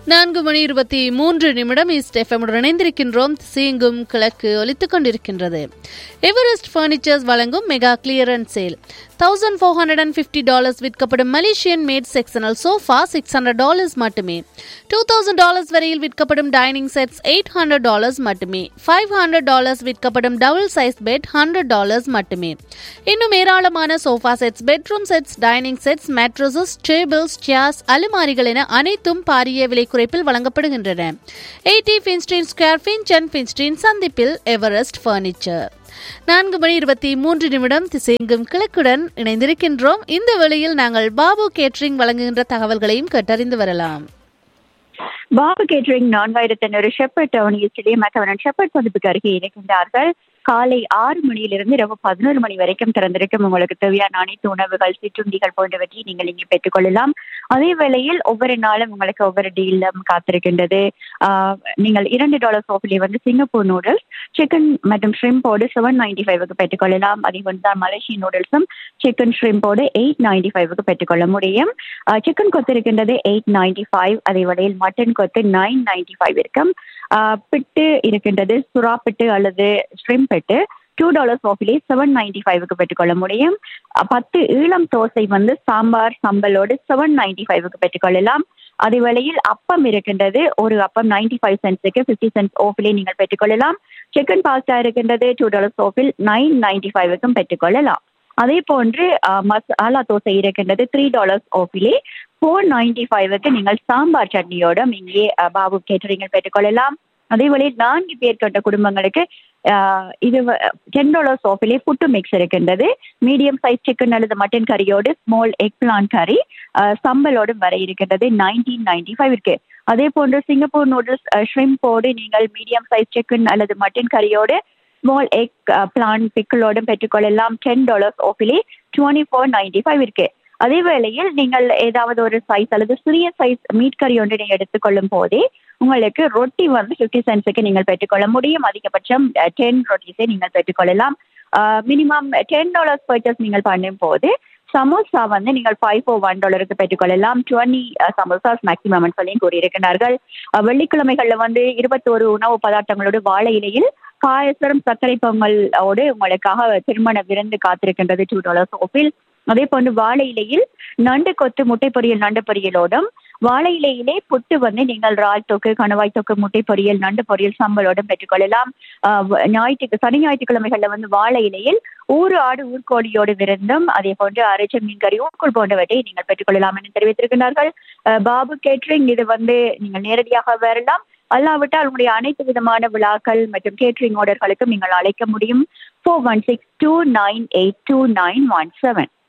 நான்கு மணி இருபத்தி மூன்று நிமிடம் ஈஸ்ட் எஃப்எம்முடன் இணைந்திருக்கின்றோம் சீங்கும் கிழக்கு ஒலித்துக் கொண்டிருக்கின்றது எவரெஸ்ட் பர்னிச்சர்ஸ் வழங்கும் mega clearance sale thousand four hundred and fifty dollars விற்கப்படும் Malaysian made sectional sofa six hundred dollars மட்டுமே டூ தௌசண்ட் டாலர்ஸ் வரையில் விற்கப்படும் dining sets eight hundred dollars மட்டுமே ஃபைவ் ஹண்ட்ரட் டாலர்ஸ் விற்கப்படும் double size bed hundred dollars மட்டுமே இன்னும் ஏராளமான sofa sets bedroom sets dining sets mattresses tables chairs அலுமாரிகள் என அனைத்தும் பாரிய விலை குறைப்பில் வழங்கப்படுகின்றன எயிட்டி ஃபின்ஸ்டீன் ஸ்கொயர் ஃபின்சன் ஃபின்ஸ்டீன் சந்திப்பில் எவரெஸ்ட் ஃபர்னிச்சர் நான்கு மணி இருபத்தி மூன்று நிமிடம் திசையெங்கும் கிழக்குடன் இணைந்திருக்கின்றோம் இந்த வேளையில் நாங்கள் பாபு கேட்ரிங் வழங்குகின்ற தகவல்களையும் கேட்டறிந்து வரலாம் பாபு கேட்டரிங் நான்காயிரத்தி ஒரு ஷெப்பர்ட் டவுன் ஈஸ்டிலே மக்கவனன் ஷெப்பர்ட் சந்திப்புக்கு அருகே இருக்கின்றார்கள் காலை ஆறு மணியிலிருந்து இரவு பதினோரு மணி வரைக்கும் திறந்திருக்கும் உங்களுக்கு தேவையான அனைத்து உணவுகள் சிற்றுண்டிகள் போன்றவற்றை நீங்கள் இங்கே பெற்றுக்கொள்ளலாம் அதே வேளையில் ஒவ்வொரு நாளும் உங்களுக்கு ஒவ்வொரு டீலும் காத்திருக்கின்றது ஆஹ் நீங்கள் இரண்டு டாலர் சோஃபிலே வந்து சிங்கப்பூர் நூடுல்ஸ் சிக்கன் மற்றும் ஷ்ரிம்போடு செவன் நைன்டி ஃபைவுக்கு பெற்றுக்கொள்ளலாம் அதே போன்று தான் மலேசியன் நூடுல்ஸும் சிக்கன் ஷ்ரிம்போடு எயிட் நைன்டி ஃபைவுக்கு பெற்றுக்கொள்ள முடியும் சிக்கன் கொத்து இருக்கின்றது எயிட் நைன்டி ஃபைவ் அதே வேளையில் மட்டன் கொத்து நைன் நைன்டி ஃபைவ் இருக்கும் ஆஹ் பிட்டு இருக்கின்றது சுறா பிட்டு அல்லது ஷ்ரிம் பிட்டு டூ டாலர்ஸ் ஆஃபிலே செவன் நைன்டி ஃபைவுக்கு பெற்றுக்கொள்ள முடியும் அஹ் பத்து ஈழம் தோசை வந்து சாம்பார் சம்பலோடு செவன் நைன்டி ஃபைவுக்கு பெற்றுக்கொள்ளலாம் அதே வேளையில் அப்பம் இருக்கின்றது ஒரு அப்பம் நைன்டி ஃபைவ் சென்ட்ஸுக்கு ஃபிஃப்டி சென்ட்ஸ் ஆஃபிலே நீங்கள் பெற்றுக்கொள்ளலாம் சிக்கன் பாஸ்தா இருக்கின்றது டூ டாலர்ஸ் ஆஃபில் நைன் நைன்டி ஃபைவுக்கும் பெற்றுக்கொள்ளலாம் அதே போன்று மசாலா தோசை இருக்கின்றது த்ரீ டாலர்ஸ் ஆஃபிலே ஃபோர் நைன்டி ஃபைவுக்கு நீங்கள் சாம்பார் சட்னியோட இங்கே பாபு கேட்டரிங்கள் பெற்றுக்கொள்ளலாம் அதே வழியில் நான்கு பேர் கொண்ட குடும்பங்களுக்கு இது டென் டாலர்ஸ் ஆஃபிலே புட்டு மிக்ஸ் இருக்கின்றது மீடியம் சைஸ் சிக்கன் அல்லது மட்டன் கறியோடு ஸ்மால் எக் பிளான் கறி சம்பலோடும் வர இருக்கின்றது நைன்டீன் நைன்டி ஃபைவ் இருக்கு அதே போன்று சிங்கப்பூர் நூடுல்ஸ் ஷ்ரிம்போடு நீங்கள் மீடியம் சைஸ் சிக்கன் அல்லது மட்டன் கறியோடு ஸ்மால் எக் பிளான் பிக்கிளோடும் பெற்றுக்கொள்ளலாம் டென் டாலர்ஸ் ஆஃபிலே டுவெண்ட்டி ஃபோர் நைன்டி ஃபைவ் இருக்கு அதே வேளையில் நீங்கள் ஏதாவது ஒரு சைஸ் அல்லது சிறிய சைஸ் மீட் கறி ஒன்று நீங்கள் எடுத்துக்கொள்ளும் போதே உங்களுக்கு ரொட்டி வந்து ஃபிஃப்டி சென்ட்ஸுக்கு நீங்கள் பெற்றுக்கொள்ள முடியும் அதிகபட்சம் டென் ரொட்டிஸை நீங்கள் பெற்றுக்கொள்ளலாம் மினிமம் டென் டாலர்ஸ் பர்ச்சேஸ் நீங்கள் பண்ணும் போது சமோசா வந்து நீங்கள் ஃபைவ் ஃபோர் ஒன் டாலருக்கு பெற்றுக்கொள்ளலாம் டுவெண்ட்டி சமோசாஸ் மேக்ஸிமம் சொல்லியும் கூறியிருக்கிறார்கள் வெள்ளிக்கிழமைகளில் வந்து இருபத்தோரு உணவு பதார்த்தங்களோடு வாழை இலையில் பாயசம் சர்க்கரை பொங்கலோடு உங்களுக்காக திருமண விருந்து காத்திருக்கின்றது டூ டாலர்ஸ் ஓப்பில் அதே போன்று வாழை இலையில் நண்டு கொத்து முட்டை பொரியல் நண்டு பொரியலோடும் வாழை இலையிலே புட்டு வந்து நீங்கள் ரால் தொக்கு கணவாய் தொக்கு முட்டை பொரியல் நண்டு பொரியல் சம்பளோடும் பெற்றுக்கொள்ளலாம் ஞாயிற்று சனி ஞாயிற்றுக்கிழமைகளில் வந்து வாழை இலையில் ஊரு ஆடு ஊர்கோழியோடு விருந்தும் அதே போன்று அரைச்ச மீன் கறி ஊர்கோள் போன்றவற்றை நீங்கள் பெற்றுக்கொள்ளலாம் என்று தெரிவித்திருக்கிறார்கள் பாபு கேட்ரிங் இது வந்து நீங்கள் நேரடியாக வரலாம் அல்லாவிட்டால் உங்களுடைய அனைத்து விதமான விழாக்கள் மற்றும் கேட்ரிங் ஆர்டர்களுக்கும் நீங்கள் அழைக்க முடியும் four one six two nine eight two nine one seven